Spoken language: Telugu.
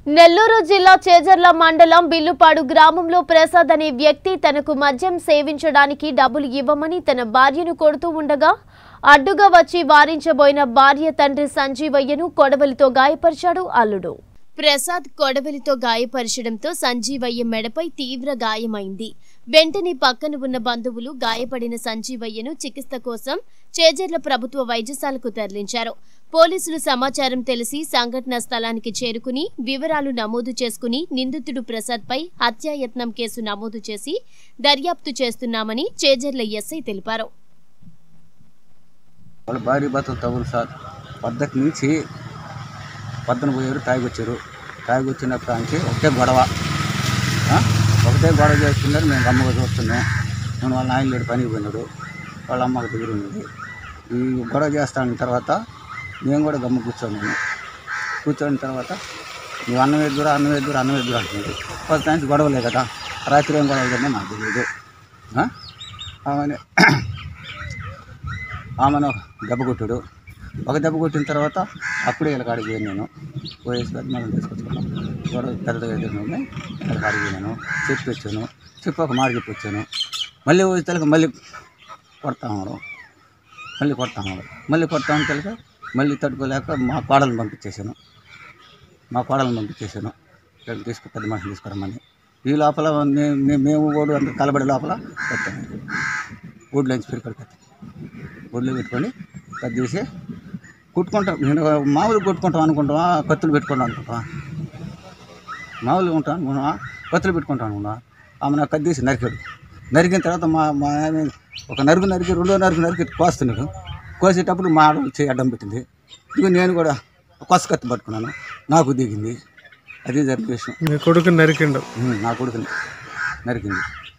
నెల్లూరు జిల్లా చేజర్ల మండలం బిల్లుపాడు గ్రామంలో ప్రసాద్ అనే వ్యక్తి తనకు మద్యం సేవించడానికి డబ్బులు ఇవ్వమని తన భార్యను కొడుతూ ఉండగా అడ్డుగా వచ్చి వారించబోయిన భార్య తండ్రి సంజీవయ్యను కొడవలితో గాయపరిచాడు అల్లుడు ప్రసాద్ కొడవలితో గాయపరచడంతో సంజీవయ్య మెడపై తీవ్ర గాయమైంది వెంటనే పక్కన ఉన్న బంధువులు గాయపడిన సంజీవయ్యను చికిత్స కోసం చేజర్ల ప్రభుత్వ వైద్యశాలకు తరలించారు పోలీసులు సమాచారం తెలిసి సంఘటనా స్థలానికి చేరుకుని వివరాలు నమోదు చేసుకుని నిందితుడు ప్రసాద్ పై హత్యాయత్నం కేసు నమోదు చేసి దర్యాప్తు చేస్తున్నామని చేజర్ల ఎస్ఐ తెలిపారు వాళ్ళ భార్య భర్తలు తగులు సార్ పద్ధతి నుంచి పద్దన పోయారు తాగి వచ్చారు తాగి వచ్చినప్పుడు నుంచి ఒకటే గొడవ ఆ? ఒకటే గొడవ చేస్తున్నారు మేము అమ్మగా చూస్తున్నాం నేను వాళ్ళ ఆయన లేడు పనికి పోయినాడు వాళ్ళ అమ్మకి దగ్గర ఉన్నది ఈ గొడవ చేస్తాన తర్వాత నేను కూడా గమ్మ కూర్చోన్నాను కూర్చోని తర్వాత నువ్వు అన్నం ఎదురు అన్నం ఎదురు అన్నం ఎదురు అంటున్నాడు ఫస్ట్ నుంచి గొడవలే కదా రాత్రి ఏం గొడవ జరిగిందో నాకు తెలియదు ఆ? ఆమె ఆమెను ఒక దెబ్బ కొట్టాడు ఒక దెబ్బ కొట్టిన తర్వాత అప్పుడే వీళ్ళ కాడికి పోయాను నేను పోయేసి పెద్ద మనం తీసుకొచ్చుకున్నాం గొడవ పెద్దగా ఎదురునే వీళ్ళ కాడికి పోయినాను చెప్పి వచ్చాను చెప్పి ఒక మాట చెప్పి వచ్చాను మళ్ళీ వచ్చేసరికి మళ్ళీ కొడతా ఉన్నాడు మళ్ళీ కొడతా ఉన్నాడు మళ్ళీ కొడతా ఉంటే మళ్ళీ తట్టుకోలేక మా కోడలను పంపించేశాను మా కోడలను పంపించేశాను ఇక్కడ తీసుకు పెద్ద మనిషిని తీసుకురమ్మని ఈ లోపల మే- మే- మేము ఓడు అంత కలబడే లోపల వచ్చాను ఊళ్ళోంచి పెరికడికి ఒళ్ళు పెట్టుకొని కట్ చేసి కుట్టుకుంటాం నేను మామూలు కొట్టుకుంటాం అనుకుంటావా కత్తులు పెట్టుకుంటాం అనుకుంటావా మామూలుగా ఉంటాం అనుకున్నావా కత్తులు పెట్టుకుంటాం అనుకున్నా ఆమె నాకు కత్తి తీసి నరికాడు నరికిన తర్వాత మా మా ఆయన ఒక నరుగు నరికి రెండో నరుగు నరికి కోస్తున్నాడు కోసేటప్పుడు మా ఆడ వచ్చి అడ్డం పెట్టింది ఇక నేను కూడా కొస కత్తి పట్టుకున్నాను నాకు దిగింది అది జరిగిన విషయం మీ కొడుకు నరికిండు ఉమ్, నా కొడుకుని నరికింది